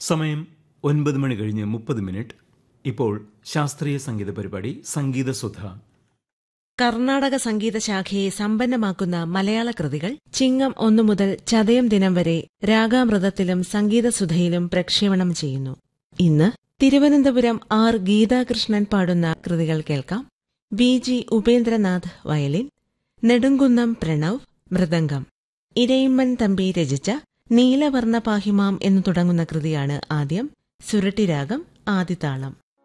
സമയം ഒൻപത് മണി കഴിഞ്ഞ് മുപ്പത് മിനിറ്റ് ഇപ്പോൾ ശാസ്ത്രീയ സംഗീത പരിപാടി സംഗീതസുധ കർണാടക സംഗീത ശാഖയെ സമ്പന്നമാക്കുന്ന മലയാള കൃതികൾ ചിങ്ങം ഒന്നു മുതൽ ചതയം ദിനം വരെ രാഗാമൃതത്തിലും സംഗീതസുധയിലും പ്രക്ഷേപണം ചെയ്യുന്നു ഇന്ന് തിരുവനന്തപുരം ആർ ഗീതാകൃഷ്ണൻ പാടുന്ന കൃതികൾ കേൾക്കാം V G Upendranath violin Nedumkunnam Pranav mridangam Irayimman Thampi രചിച്ച നീലവർണ്ണ പാഹിമാം എന്നു തുടങ്ങുന്ന കൃതിയാണ് ആദ്യം സുരട്ടിരാഗം ആദിതാളം